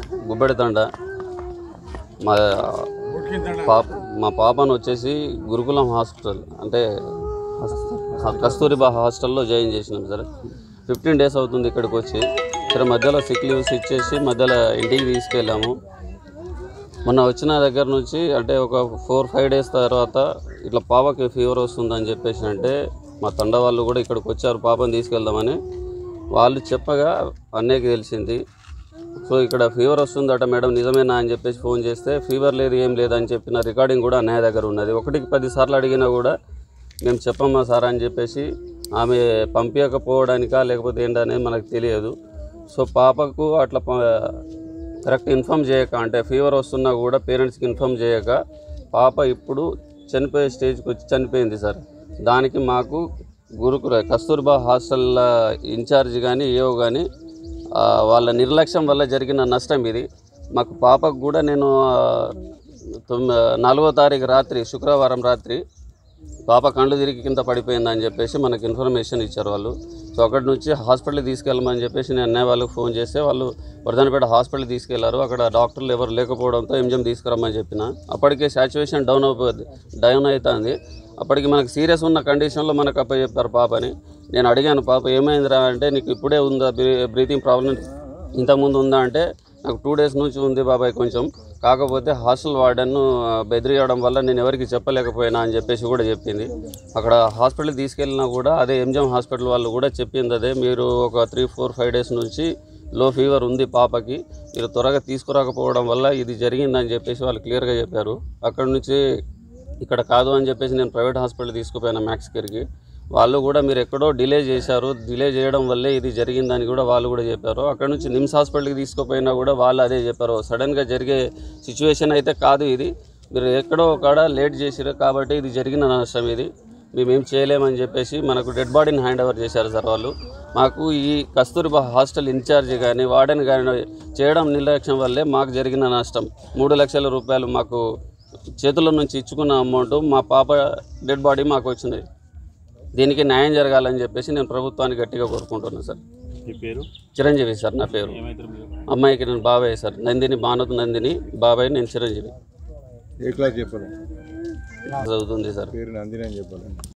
గుబ్బెడితండ మా పాప మా పాపను వచ్చేసి గురుకులం హాస్పిటల్ అంటే హస్- కస్తూరిబా హాస్టల్లో జాయిన్ చేసినాం సార్ ఫిఫ్టీన్ డేస్ అవుతుంది ఇక్కడికి వచ్చి సరే మధ్యలో సిక్ లీవ్స్ ఇచ్చేసి మధ్యలో ఇంటికి తీసుకెళ్ళాము మొన్న వచ్చిన దగ్గర నుంచి అంటే ఒక ఫోర్ ఫైవ్ డేస్ తర్వాత ఇట్లా పాపకి ఫీవర్ వస్తుందని చెప్పేసి అంటే మా తండ వాళ్ళు కూడా ఇక్కడికి వచ్చారు పాపని తీసుకెళ్దామని వాళ్ళు చెప్పగా అన్నయ్యకి తెలిసింది సో ఇక్కడ ఫీవర్ వస్తుందట మేడం నిజమేనా అని చెప్పేసి ఫోన్ చేస్తే ఫీవర్ లేదు ఏం లేదు అని చెప్పిన రికార్డింగ్ కూడా అన్నయ్య దగ్గర ఉన్నది ఒకటికి పది సార్లు అడిగినా కూడా మేము చెప్పమ్మా సార్ అని చెప్పేసి ఆమె పంపించకపోవడానికా లేకపోతే ఏంటనేది మనకు తెలియదు సో పాపకు అట్లా ప- కరెక్ట్ ఇన్ఫామ్ చేయక అంటే ఫీవర్ వస్తున్నా కూడా పేరెంట్స్కి ఇన్ఫామ్ చేయక పాప ఇప్పుడు చనిపోయే స్టేజ్కి వచ్చి చనిపోయింది సార్ దానికి మాకు గురుకుల కస్తూర్బా హాస్టల్ ఇన్ఛార్జ్ కానీ ఏవో కానీ ఆ, వాళ్ళ నిర్లక్ష్యం వల్ల జరిగిన నష్టం ఇది మాకు పాపకు కూడా నేను ఆ, తొమ్మి నాలుగో తారీఖు రాత్రి శుక్రవారం రాత్రి పాప కళ్ళు తిరిగి కింద పడిపోయిందని చెప్పేసి మనకు ఇన్ఫర్మేషన్ ఇచ్చారు వాళ్ళు సో అక్కడి నుంచి హాస్పిటల్కి తీసుకెళ్ళమని చెప్పేసి నేను అన్నయ్య వాళ్ళకి ఫోన్ చేస్తే వాళ్ళు వర్ధనపేట హాస్పిటల్కి తీసుకెళ్లారు అక్కడ డాక్టర్లు ఎవరు లేకపోవడంతో ఎంజిఎం తీసుకురమ్మని చెప్పిన అప్పటికే సాచువేషన్ డౌన్ అయిపోద్ది డౌన్ అవుతుంది అప్పటికి మనకు సీరియస్ ఉన్న కండిషన్లో మనకు అప్ప చెప్పారు పాపని నేను అడిగాను పాప ఏమైందిరా అంటే నీకు ఇప్పుడే ఉందా బ్రీతింగ్ ప్రాబ్లం ఇంతకుముందు ఉందా అంటే నాకు టూ డేస్ నుంచి ఉంది బాబాయ్ కొంచెం కాకపోతే హాస్టల్ వార్డెన్ను బెదిరియడం వల్ల నేను ఎవరికి చెప్పలేకపోయినా అని చెప్పేసి కూడా చెప్పింది అక్కడ హాస్పిటల్కి తీసుకెళ్ళినా కూడా అదే ఎంజిఎం హాస్పిటల్ వాళ్ళు కూడా చెప్పింది అదే మీరు ఒక త్రీ ఫోర్ ఫైవ్ డేస్ నుంచి లో ఫీవర్ ఉంది పాపకి మీరు త్వరగా తీసుకురాకపోవడం వల్ల ఇది జరిగిందని చెప్పేసి వాళ్ళు క్లియర్గా చెప్పారు అక్కడ నుంచి ఇక్కడ కాదు అని చెప్పేసి నేను ప్రైవేట్ హాస్పిటల్ తీసుకుపోయాను మ్యాక్స్ కేర్కి వాళ్ళు కూడా మీరు ఎక్కడో డిలే చేశారు డిలే చేయడం వల్లే ఇది జరిగిందని కూడా వాళ్ళు కూడా చెప్పారు అక్కడ నుంచి నిమ్స్ హాస్పిటల్కి తీసుకుపోయినా కూడా వాళ్ళు అదే చెప్పారు సడన్గా జరిగే సిచ్యువేషన్ అయితే కాదు ఇది మీరు ఎక్కడో కాడ లేట్ చేసిరు కాబట్టి ఇది జరిగిన నష్టం ఇది మేమేం చేయలేమని చెప్పేసి మనకు డెడ్ బాడీని హ్యాండ్ ఓవర్ చేశారు సార్ వాళ్ళు మాకు ఈ కస్తూరిబా హాస్టల్ ఇన్ఛార్జ్ కానీ వార్డెన్ కానీ చేయడం నిర్లక్ష్యం వల్లే మాకు జరిగిన నష్టం మూడు లక్షల రూపాయలు మాకు చేతుల నుంచి ఇచ్చుకున్న అమౌంట్ మా పాప డెడ్ బాడీ మాకు వచ్చింది దీనికి న్యాయం జరగాలని చెప్పేసి నేను ప్రభుత్వాన్ని గట్టిగా కోరుకుంటున్నాను సార్ మీ పేరు చిరంజీవి సార్ నా పేరు ఏమైతారు మీరు అమ్మాయికి నేను బాబాయ్ సార్ నందిని భానుత్ నందిని బాబాయ్ నేను చిరంజీవి ఏ క్లాస్ చెప్పాలి చదువుతుంది సార్ పేరు నందిని అని చెప్పాలి